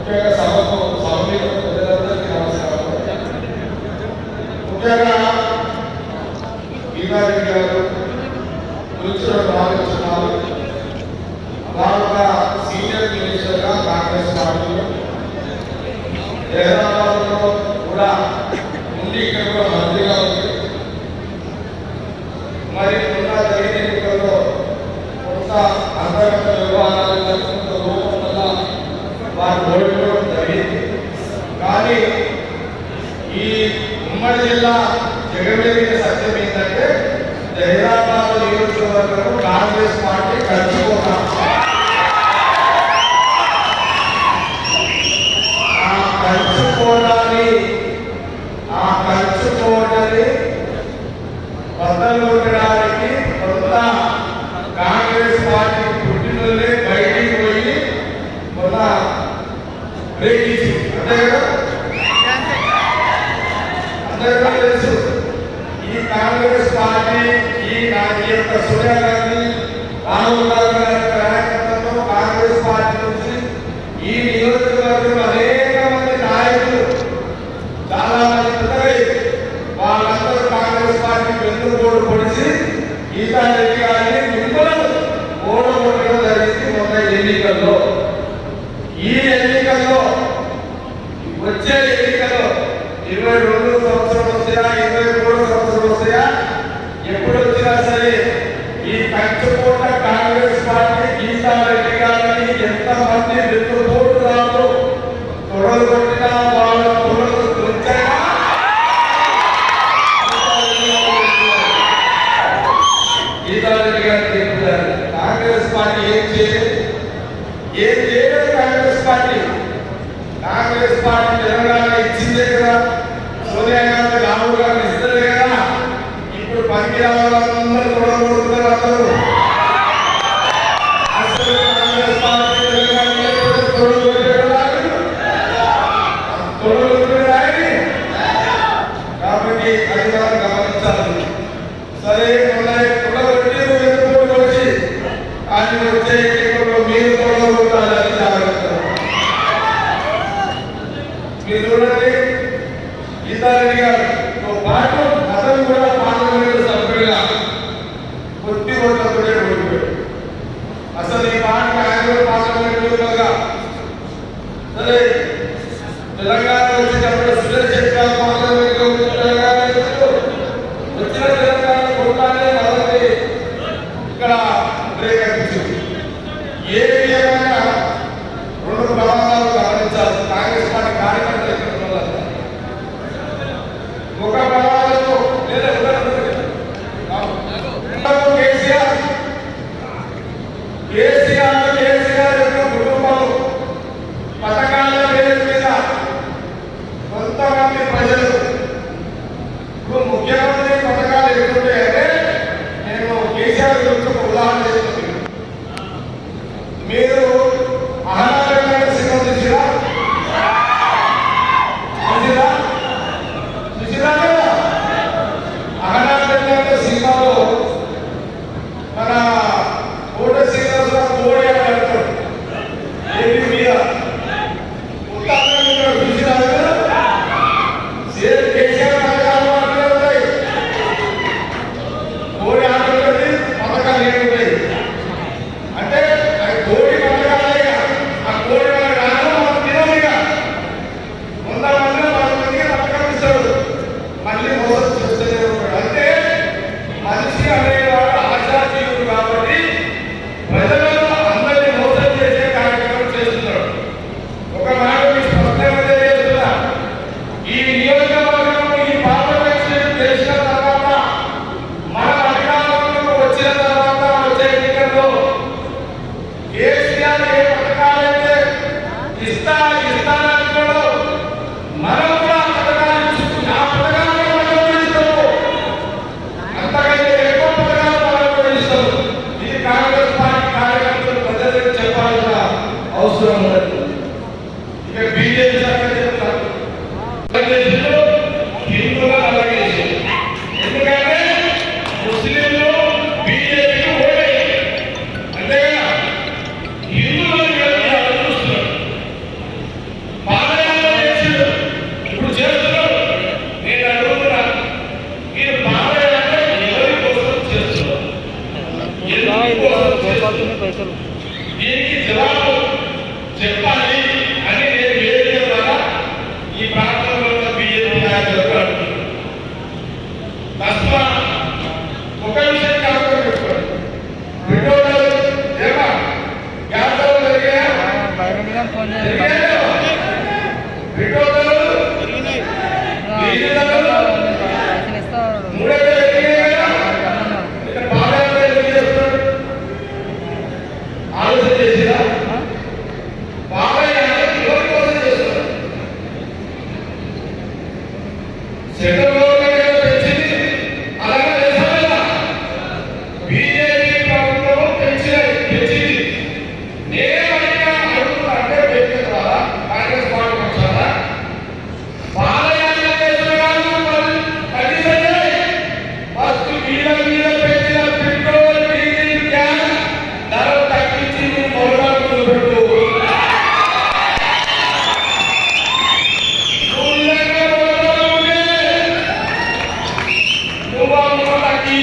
ముఖ్యంగా సభకు సభ్యులకు ప్రజలందరికీ నమస్కారం ముఖ్యంగా గీతారెడ్డి గారు కూర్చున్న భావిస్తున్నారు వారు ఒక సీనియర్ మినిస్టర్గా కాంగ్రెస్ పార్టీలో హైదరాబాద్లో కూడా ఉండి ఇక్కడ కూడా మంత్రిగా ఉంది మరి మొన్న జరిగిన ఎన్నికల్లో కొంత అంతర్గత వ్యవహారాలు కొంత రూపం వల్ల వారు ఓడిపోవడం జరిగింది కానీ ఈ ఉమ్మడి జిల్లా జగమెరిగిన సత్యం ఏంటంటే హైదరాబాద్ నియోజకవర్గం కాంగ్రెస్ పార్టీ కలిసిపోతాం ఆ కలుసుకోవడాన్ని ఆ కలుసుకోవడాన్ని బద్దలుకొట్టడానికి కొంత కాంగ్రెస్ పార్టీ పుట్టినలే బయటికి పోయి మొన్న బ్రేక్ ఇచ్చి అంతే కదా అందరికీ తెలుసు ఈ కాంగ్రెస్ పార్టీ ఈ నా- ఈ యొక్క సోనియా గాంధీ రాహుల్ గాంధీ గారి యొక్క నాయకత్వంలో కాంగ్రెస్ పార్టీ నుంచి ఈ నియోజకవర్గంలో అనేక మంది నాయకులు చాలా మంది పెద్దలై వాళ్ళందరూ కాంగ్రెస్ పార్టీ వెన్నుపోటు పొడిచి గీతా రెడ్డి గారిని మిమ్మల్ని ఓడగొట్టడం జరిగింది మొన్న ఎన్నికల్లో ఈ ఎన్నికల్లో వచ్చే ఎన్నికల్లో ఇరవై రెండు సంవత్సరాలు వస్తాయా ఇరవై మూడు సంవత్సరాలు వస్తాయా ఎప్పుడు వచ్చినా సరే ఈ కంచుకోట కాంగ్రెస్ పార్టీ గీతా రెడ్డి గారిని ఎంతమంది వెన్నుపోటు రాదు తొడలు కొట్టినా వాళ్ళ తొడలు తుంచగా గీతారెడ్డి గారు చెప్తారు కాంగ్రెస్ పార్టీ ఏం చేయలేదు ఏం చేయలేదు కాంగ్రెస్ పార్టీ కాంగ్రెస్ పార్టీ తెలంగాణ ఇచ్చిందే కదా సోనియా గాంధీ రాహుల్ గాంధీ ఇస్తలే కదా ఇప్పుడు పనికి రావాలందరూ తొడగొడుతున్నారు అందరూ అసలు కాంగ్రెస్ పార్టీ తెలంగాణ లేకపోతే తొడగొట్టేవాడు ఆయన. తొడగొట్టేవాడు ఆయన. కాబట్టి అది మనం గమనించాలి సరే ఉన్నాయి తొడగొట్టి ఎందుకు వచ్చి ఆయన వచ్చే ఎన్నికల్లో మీరు తొడగొట్టాలని జాగ్రత్త మీరు చూడండి గీతారెడ్డి గారితో పాటు అతను కూడా పార్లమెంట్ సభ్యుడిగా కొద్ది ఓట్లతోనే ఓడిపోయాడు అసలు ఈ పార్టీ ఆయన కూడా పార్లమెంట్ మెంబర్గా సరే తెలంగాణ వచ్చేటప్పుడు సురేష్ శెట్టర్ పార్లమెంట్లో ఉన్న తెలంగాణ వ్యక్తులు వచ్చిన తెలంగాణ కొట్టాలే మొదటి ఇక్కడ బ్రేక్ అనిపించింది ఏ విధంగా రెండు ప్రమాదాలు గమనించాలి కాంగ్రెస్ పార్టీ కార్యకర్తలు ఇక్కడ ఉన్న వాళ్ళంతా. ఒక ప్రమాదంలో లేదా ఉండదు కేసీఆర్ కేసీఆర్ కేసీఆర్ యొక్క కుటుంబం పథకాల పేరు మీద కొంతమంది ప్రజలు ఇప్పుడు ముఖ్యమంత్రి పథకాలు ఎట్లుంటాయంటే నేను కేసీఆర్ గురించి ఒక ఉదాహరణ చెప్తున్నాను మీరు అహనారాయణ సినిమా చూసిరా చూసిరా చూసిరా లేదా అహనారాయణ సినిమాలో మన కోట శ్రీనివాసరావు కోడి అని అంటాడు ఏపీ మీద ఉత్తరాఖండ్ ఇక్కడ చూసిరా కదా సేమ్ కేసీఆర్ పథకాలు అట్లే ఉంటాయి కోడి ఆడుతుంది పథకాలు ఏమి ఉంటాయి అంటే అది కోడి పథకాలే ఇక. ఆ కోడి మనకు రాదు మనం తినము ఇక వంద మంది వంద మందికి పథకం ఇస్తాడు మళ్ళీ మోసం చేస్తూనే ఉంటాడు అంటే మనిషి అనేవాడు ఆశాజీవుడు కాబట్టి ప్రజలను అందరినీ మోసం చేసే కార్యక్రమం చేస్తున్నాడు ఒక మాట మీకు స్పష్టంగా తెలియజేస్తున్నా ఈ నియోజకవర్గంలో ఈ పార్లమెంట్ సీట్ గెలిచిన తర్వాత మన అధికారంలోకి వచ్చిన తర్వాత వచ్చే ఎన్నికల్లో కేసీఆర్ ఏ పథకాలైతే ఇస్తా ఇస్తానంటున్నాడో మనం కూడా ఆ పథకాలు ఇచ్చుకు ఆ పథకాలను మనం కూడా ఇస్తాము అంతకంటే ఎక్కువ పథకాలు మనం కూడా ఇస్తాము ఇది కాంగ్రెస్ పార్టీ కార్యకర్తలు ప్రజలకు చెప్పాల్సిన అవసరం ఉన్నది ఇక బీజేపీ సంగతి చెప్తాను బంగ్లాదేశ్లో హిందువులను అలాగే చేశారు. ఎందుకంటే ముస్లింలు బీజేపీకి ఓటేయారు అంతే కదా హిందువులను కలిపి అలా చూస్తున్నారు పడుతున్నాయి పైసలు దీనికి జవాబు చెప్పాలి అని నేను వేదిక ద్వారా ఈ ప్రాంతంలో ఉన్న బీజేపీ నాయకులకు అడుగుతున్నాను తస్మా ఒక విషయం జ్ఞాపకం పెట్టుకోండి విండోలో ఏమా గ్యాస్ జరిగాయా బయట మీద ఫోన్ జరిగాయా విండోలో పైసలు ఇస్తారు మూడేళ్ళు జరిగాయి కదా ఇక్కడ బాగా ఎందుకు చేస్తున్నాడు ఆలోచన చేసిరా బాబాయ్ అంటే ఎవరి కోసం చేస్తున్నాడు సెంట్రల్ గవర్నమెంట్ ఏదో తెచ్చింది అలాగే చేసామా బీజేపీ ప్రభుత్వం పెంచినది పెంచింది నేనేమడిగా అడుగుతున్నా అంటే వ్యక్తి ద్వారా కాంగ్రెస్ పార్టీ పక్షాన బాలయాన కేసులు కాదు మరి కనీసం ఫస్ట్ మీద మీద పెట్టిన పెట్రోల్ డీజిల్ గ్యాస్ ధర తగ్గించి మొదలు పెట్టు నువ్వులేక మొదలుంటే నువ్వు మూలకి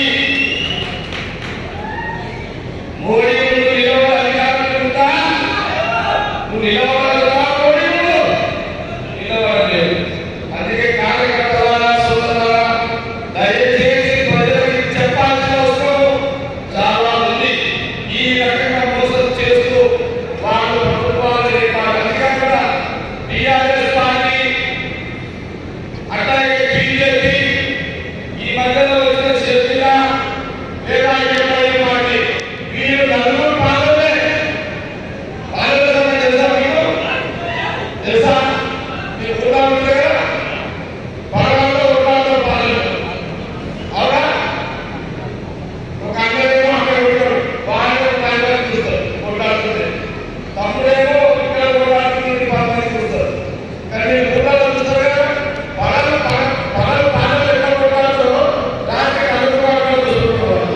మోడీ ముందు నిలవ అధికారం ఉందా నువ్వు నిలవగలరా మోడీ ముందు నిలవలేదు అందుకే కార్యకర్తలారా సోదరులారా దయచేసి ప్రజలకు చెప్పాల్సిన అవసరం చాలా ఉంది ఈ రకంగా మోసం చేస్తూ వాళ్ళు ప్రభుత్వాలు వాళ్ళంతా కూడా టీఆర్ఎస్ పార్టీ అట్లాగే బీజేపీ ఈ మధ్యలో వచ్చిన శక్తిల లేదా ఎంఐ పార్టీ వీరు నలుగురు పాలనే పాలన తెలుసా మీకు తెలుసా మీరు కూడా ఉంది కదా పడవలో ఉన్నాడు పాలన అవునా ఒక అన్నయ్యేమో అక్కడ ఉంటాడు వాళ్ళు పాలన చూస్తారు కొట్లాడుతుంది తమ్ముడేమో ఇక్కడ కొట్లాడుతుంది పాలన చూస్తారు కానీ ఊళ్ళో చూస్తారు కదా పడవలు పడవలు పాలన ఎక్కడ కొట్లాడుతారో రాత్రి కలుగుబాటులో చూసుకుంటారు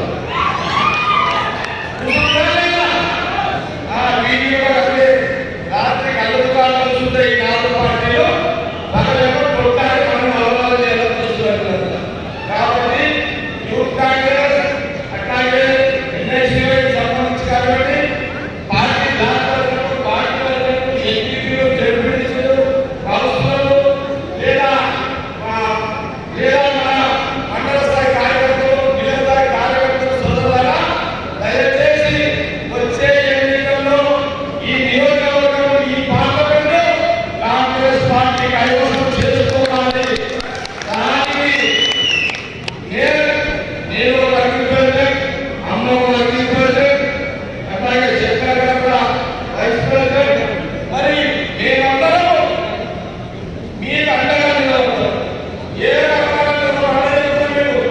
ఆ వీడియో అసలే రాత్రి కలుగుబాటులో చూస్తే ఈ నాలుగు పార్టీలు పగలేమో కొట్టాలి మనం అవగాహన చేయాలని చూస్తున్నారు కాబట్టి యూత్ కాంగ్రెస్ అట్లాగే ఎన్ఎస్యూకి సంబంధించి కాబట్టి పార్టీ దాతలకు పార్టీలకు ఎంపీలు జడ్పీటీసీలు కౌన్సిలర్లు లేదా ఆ, లేదా మన మండల స్థాయి కార్యకర్తలు జిల్లా స్థాయి కార్యకర్తలు సోదరులారా దయచేసి వచ్చే ఎన్నికల్లో ఈ నియోజకవర్గం ఈ పార్లమెంట్ కాంగ్రెస్ పార్టీ కైవసం చేసుకోవాలి దానికి నేను నేను ఒక వర్కింగ్ ప్రెసిడెంట్ అమ్మ ఒక వర్కింగ్ ప్రెసిడెంట్ అట్లాగే శంకర్ గారు కూడా వైస్ ప్రెసిడెంట్ మరి మేమందరం మీకు అండగా నిలబడతాం ఏ రకమైన నిర్వహణ మీరు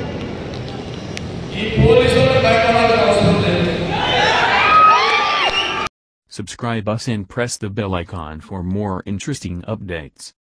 ఈ పోలీసులు భయపడాల్సిన అవసరం లేదు Subscribe us and press the bell icon for more interesting updates.